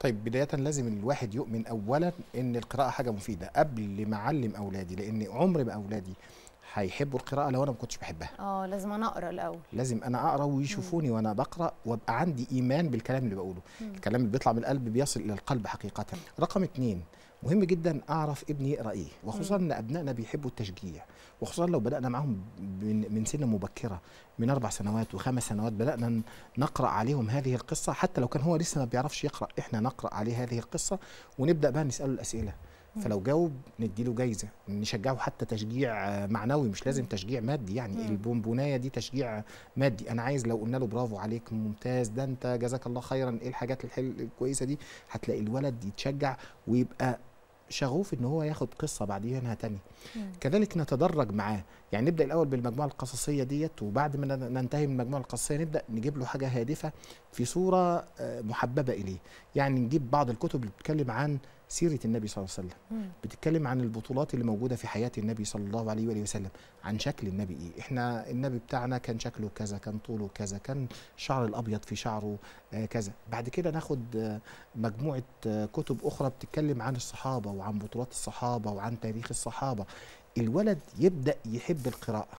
طيب بداية لازم الواحد يؤمن أولا إن القراءة حاجة مفيدة قبل ما أعلم أولادي لأن عمر ما أولادي هيحبوا القراءة لو أنا ما كنتش بحبها اه لازم انا اقرا الاول لازم أنا أقرأ ويشوفوني وأنا بقرأ وأبقى عندي إيمان بالكلام اللي بقوله مم. الكلام اللي بيطلع من القلب بيصل إلى القلب حقيقة رقم اتنين مهم جدا اعرف ابني يقرا ايه وخصوصا ان ابنائنا بيحبوا التشجيع وخصوصا لو بدانا معاهم من من سن مبكره من اربع سنوات وخمس سنوات بدانا ن- نقرا عليهم هذه القصه حتى لو كان هو لسه ما بيعرفش يقرا احنا نقرا عليه هذه القصه ونبدا بقى نساله الاسئله فلو جاوب نديله جايزه نشجعه حتى تشجيع آه، معنوي مش لازم تشجيع مادي يعني مم. البونبونايه دي تشجيع مادي انا عايز لو قلنا له برافو عليك ممتاز ده انت جزاك الله خيرا ايه الحاجات الحل الكويسه دي هتلاقي الولد يتشجع ويبقى شغوف ان هو ياخد قصه بعديها تاني مم. كذلك نتدرج معاه يعني نبدا الاول بالمجموعه القصصيه ديت وبعد ما ن- ننتهي من المجموعه القصصيه نبدا نجيب له حاجه هادفه في صوره آه، محببه اليه يعني نجيب بعض الكتب اللي بتتكلم عن سيره النبي صلى الله عليه وسلم مم. بتتكلم عن البطولات اللي موجوده في حياه النبي صلى الله عليه واله وسلم عن شكل النبي ايه احنا النبي بتاعنا كان شكله كذا كان طوله كذا كان شعر الابيض في شعره آه كذا بعد كده ناخد آه مجموعه آه كتب اخرى بتتكلم عن الصحابه وعن بطولات الصحابه وعن تاريخ الصحابه الولد يبدا يحب القراءه